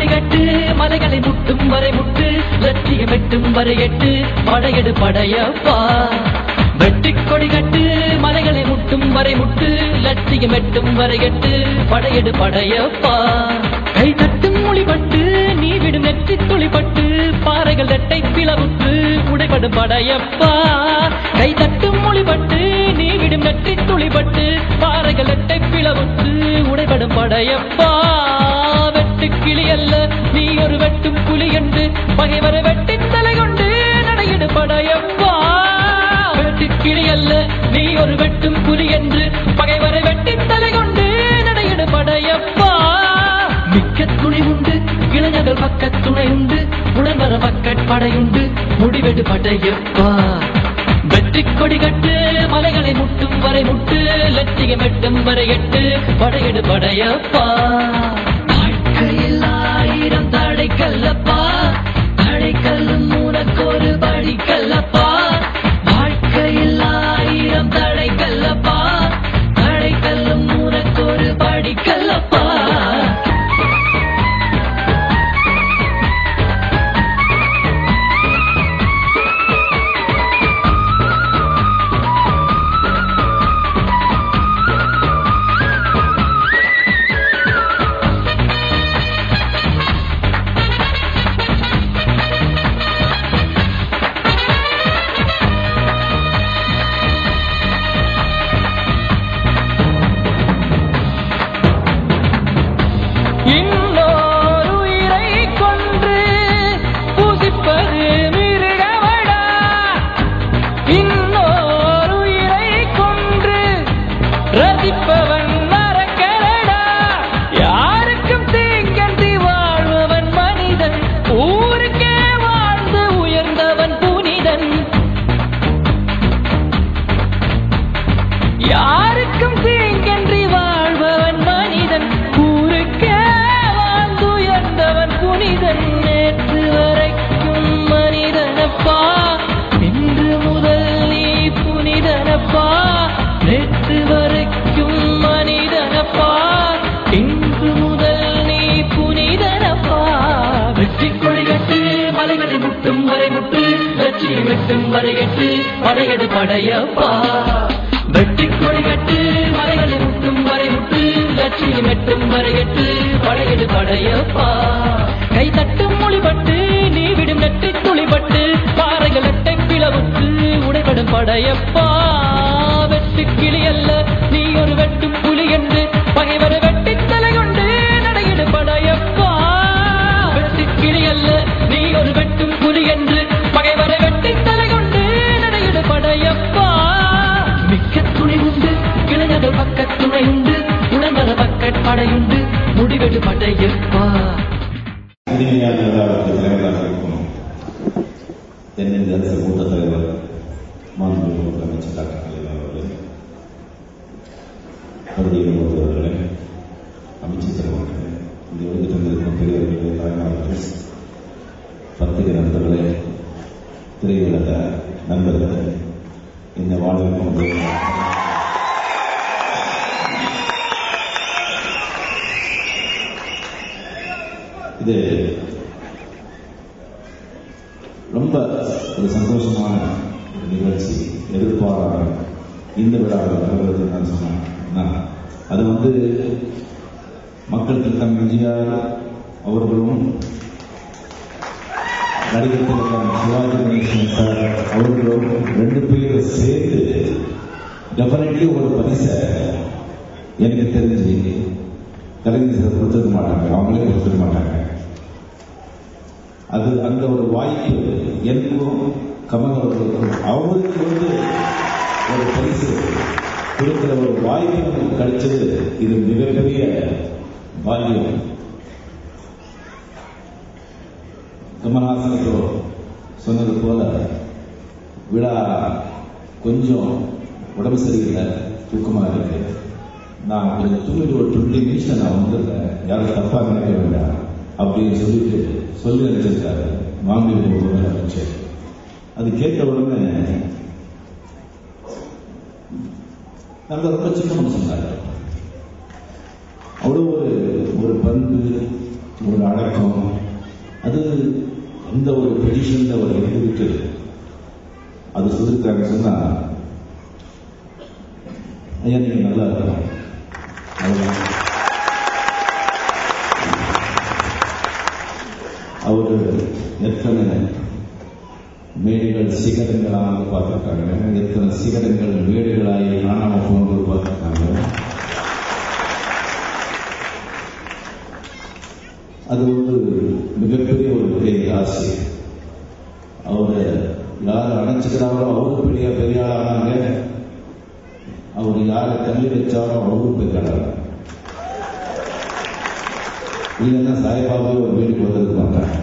கொடி கட்டு மலைகளை முட்டும் வரை முட்டு லட்சியம் எட்டும் வரை எட்டு படையெடு படையப்பா வெட்டி கொடி கட்டு மலைகளை முட்டும் வரை முட்டு லட்சியம் எட்டும் வரை எட்டு படையெடு படையப்பா கை தட்டும் மொழிபட்டு நீ விடும் நெற்றி துளிப்பட்டு பாறைகள் ரெட்டை பிளவுற்று உடைபடும் படையப்பா கை தட்டும் மொழிபட்டு நீ விடும் நெற்றி துளிப்பட்டு பாறைகள் ரெட்டை பிளவுற்று உடைபடும் படையப்பா வெட்டு கிளி அல்ல நீ ஒரு வெட்டும் புலி என்று பகைவரை வெட்டி தலை கொண்டு நடையிடு படையப்பா வெட்டு கிளி அல்ல நீ ஒரு வெட்டும் புலி என்று பகைவரை வெட்டி தலை கொண்டு நடையிடு படையப்பா மிக்க துணை உண்டு இளைஞர்கள் பக்க துணை உண்டு உடன்வர பக்கட் படையுண்டு முடிவெடு படையப்பா வெற்றி கொடி கட்டு மலைகளை முட்டும் வரை முட்டு லட்சியம் எட்டும் வரை எட்டு படையெடு படையப்பா வாழ்க்கையில் ஆயிரம் தடைக்கல்லப்பா தடைக்கல்லும் உனக்கொரு படிக்கல்லப்பா வாழ்க்கையில் ஆயிரம் தடைக்கல்லப்பா தடைக்கல்லும் உனக்கொரு படிக்கல்லப்பா இன்னோர் உயிரை கொன்று புசிப்பது மிருகமடா இன்னோர் உயிரை கொன்று ரசிப்பவன் நரக்கரடா யாருக்கும் தீங்கன்றி வாழ்பவன் மனிதன் ஊருக்கே வாழ்ந்து உயர்ந்தவன் புனிதன் யாருக்கும் தீங்கன்றி வாழ்பவன் மனிதன் ஊருக்கே வாழ்ந்துயர்ந்தவன் புனிதன் நேற்று வரைக்கும் மனிதனப்பா இன்று முதல் நீ புனிதனப்பா நேற்று வரைக்கும் மனிதனப்பா இன்று முதல் நீ புனிதனப்பா வெற்றி கொடி கட்டு மலைகளை முட்டும் வரை முட்டு லட்சியம் எட்டும் வரை எட்டு படையெடு படையப்பா வெட்டி கொடி கட்டு மலைகளை முட்டும் வரை முட்டு லட்சியம் எட்டும் வரை எட்டு படையெடு படையப்பா கை தட்டும் மொழிபட்டு நீ விடும் நெற்றி துளிபட்டு பாறைகள் எட்டை பிளவுற்று உடைபடும் படையப்பா வெட்டு கிளி அல்ல நீ ஒரு வெட்டும் புலி என்று பகைவரை வெட்டி தலை கொண்டு நடையிடு படையப்பா வெட்டு கிளி அல்ல நீ ஒரு வெட்டும் புலி என்று பகைவரை வெட்டி தலை கொண்டு நடையிடு படையப்பா மிக்க துணை உண்டு இளைஞர்கள் பக்க துணை உண்டு உடம்பர பக்கட் படையுண்டு முடிவெடு படையப்பா இனிமையான விழாவுக்கு தலைவராக இருக்கணும் தென்னிந்திய அரசு மூத்த தலைவர் மாண்புமிகு முதலமைச்சர் டாக்டர் கலைஞர் அவர்களே கருதியின் அவர்களே அமைச்சர் தலைவர்களே இந்த உலகத்தில் இருக்கும் பெரியவர்களே தாய்மார்களே பத்திரிகை நண்பர்களே திரையுலக நண்பர்களே இந்த வாழ்விற்கும் இது ரொம்ப ஒரு சந்தோஷமான ஒரு நிகழ்ச்சி எதிர்பாராத இந்த விழாவில் வருவது நான் சொன்னேன் அது வந்து மக்கள் திட்டம் எம்ஜிஆர் அவர்களும் நடிகர் திலகம் சிவாஜி கணேசன் சார் அவர்களும் ரெண்டு பேரும் சேர்ந்து டெஃபினெட்லி ஒரு பரிசை எனக்கு தெரிஞ்சு கலைஞர் சார் கொடுத்துக்க மாட்டாங்க அவங்களே கொடுத்துக்க மாட்டாங்க அது அந்த ஒரு வாய்ப்பு எனக்கும் கமல் அவர்களுக்கும் அவருக்கு வந்து ஒரு பரிசு கொடுக்கிற ஒரு வாய்ப்பு நமக்கு கிடைச்சது இது மிகப்பெரிய பாக்கியம் கமல்ஹாசன் இப்போ சொன்னது போல விழா கொஞ்சம் உடம்பு சரியில்லை தூக்கமா இருக்கு நான் கொஞ்சம் தூங்கிட்டு ஒரு டுவெண்ட்டி மினிட்ஸ் நான் வந்துடுறேன் யாரும் தப்பா நினைக்க வேண்டாம் அப்படின்னு சொல்லிட்டு சொல்லி அனுப்பிச்சிருக்காரு மாமி அமைச்சர் அது கேட்ட உடனே நல்ல ரொம்ப சின்ன சொன்னாரு அவ்வளோ ஒரு ஒரு பண்பு ஒரு அடக்கம் அது எந்த ஒரு பொசிஷன்ல அவர் இருந்துட்டு அது சொல்லிருக்காங்க சொன்னா ஐயா நீங்க நல்லா இருக்கணும் அவ்வளவுதான். அவர் எத்தனை மேடுகள் சிகரங்களாக பார்த்திருக்காங்க எத்தனை சிகரங்கள் மேடுகளாகி காணாம போனது பார்த்திருக்காங்க அது ஒரு மிகப்பெரிய ஒரு பெரிய ராசி அவரை யார் அணைச்சுக்கிறாரோ அவரு பெரிய பெரிய ஆளானாங்க அவர் யாரை தள்ளி வச்சாரோ அவரும் பெரிய ஆளாங்க இல்லைன்னா சாய்பாபாவே ஒரு வீட்டுக்கு வந்திருக்க மாட்டாங்க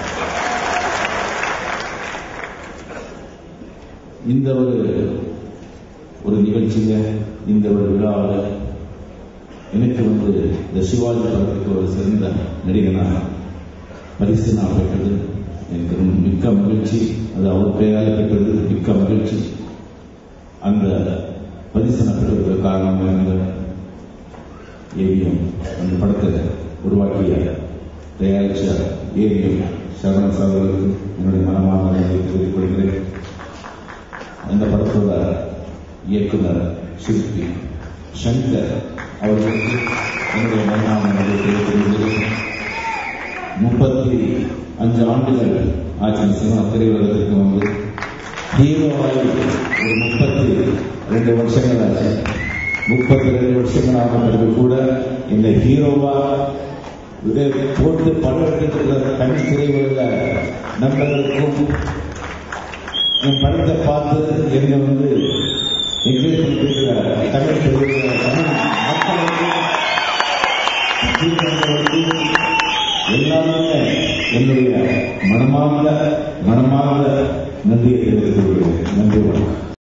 இந்த ஒரு ஒரு நிகழ்ச்சியில இந்த ஒரு விழாவில் எனக்கு வந்து இந்த சிவாஜி படத்துக்கு ஒரு சிறந்த நடிகனாக பரிசு நான் பெற்றது எனக்கு ரொம்ப மிக்க மகிழ்ச்சி அது அவர் பெயரால் பெற்றது மிக்க மகிழ்ச்ி அந்த பரிசு நான் பெற்றதுக்கு காரணம் இருந்த ஏவிஎம் அந்த படத்தை உருவாக்கிய தயாரிச்ச ஏவிஎம் சரவண சாதர்களுக்கு என்னுடைய மனமான நன்றியை தெரிவித்துக் கொள்கிறேன் அந்த படத்தோட இயக்குனர் சிற்பி சங்கர் அவர்களுக்கு என்னுடைய மனமான நன்றியை தெரிவித்துக் கொள்கிறேன் முப்பத்தி அஞ்சு ஆண்டுகள் ஆட்சி சினிமா திரையுலகத்திற்கு வந்து ஹீரோவாய் ஒரு முப்பத்தி ரெண்டு வருஷங்கள் ஆச்சு முப்பத்தி ரெண்டு வருஷங்கள் ஆன பிறகு கூட இந்த ஹீரோவா இதை போட்டு படம் எடுத்துட்டு தனி திரையுலக நண்பர்களுக்கும் என் படத்தை பார்த்து என்னை வந்து என்கரேஜ் பண்ணிருக்கிற தமிழ் திரையுலக தமிழ் மக்களுக்கும் மக்களுக்கும் எல்லாருமே என்னுடைய மனமார்ந்த மனமார்ந்த நன்றியை தெரிவித்துக் கொள்கிறேன் நன்றி வணக்கம்